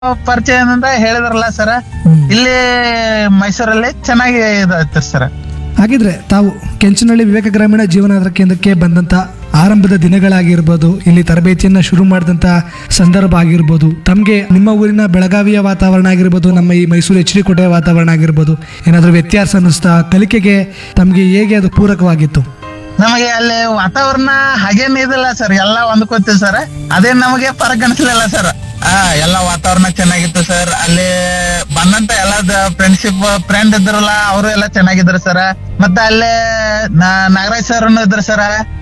ಪರಿಚಯ ಅಂತ ಹೇಳಿದ್ರಲ್ಲ ಸರ್ ಇಲ್ಲಿ ಮೈಸೂರಲ್ಲಿ ಚೆನ್ನಾಗಿ ಇದಾಯ್ತು ಸರ್ ಹಾಗಿದ್ರೆ ತಾವು ಕೆಂಚನಹಳ್ಳಿ ವಿವೇಕ ಗ್ರಾಮೀಣ ಜೀವನಾಧಾರ ಕೇಂದ್ರಕ್ಕೆ ಬಂದಂತ ಆರಂಭದ ದಿನಗಳಾಗಿರ್ಬೋದು ಇಲ್ಲಿ ತರಬೇತಿಯನ್ನ ಶುರು ಮಾಡಿದಂಥ ಸಂದರ್ಭ ಆಗಿರ್ಬೋದು ತಮಗೆ ನಿಮ್ಮ ಊರಿನ ಬೆಳಗಾವಿಯ ವಾತಾವರಣ ಆಗಿರ್ಬೋದು ನಮ್ಮ ಈ ಮೈಸೂರು ಎಚ್ ಡಿ ಕೋಟೆಯ ವಾತಾವರಣ ಆಗಿರ್ಬೋದು ಏನಾದರೂ ವ್ಯತ್ಯಾಸ ಅನ್ನಿಸ್ತಾ ಕಲಿಕೆಗೆ ತಮಗೆ ಹೇಗೆ ಅದು ಪೂರಕವಾಗಿತ್ತು ನಮಗೆ ಅಲ್ಲಿ ವಾತಾವರಣ ಹಾಗೇನ್ ಇದಿಲ್ಲ ಸರ್ ಎಲ್ಲ ಹೊಂದ್ಕೋತೀವಿ ಸರ್ ಅದೇ ನಮಗೆ ಫರಕ್ ಅನ್ಸ್ಲಿಲ್ಲ ಸರ್ ಆ ಎಲ್ಲ ವಾತಾವರಣ ಚೆನ್ನಾಗಿತ್ತು ಸರ್ ಅಲ್ಲಿ ಬಂದಂತ ಎಲ್ಲ ಫ್ರೆಂಡ್ಶಿಪ್ ಫ್ರೆಂಡ್ ಇದ್ರಲ್ಲ ಅವರು ಎಲ್ಲ ಚೆನ್ನಾಗಿದ್ರು ಸರ್ ಮತ್ತೆ ಅಲ್ಲೇ ನಾ- ನಾಗರಾಜ್ ಸರ್ ಇದ್ರು ಸರ್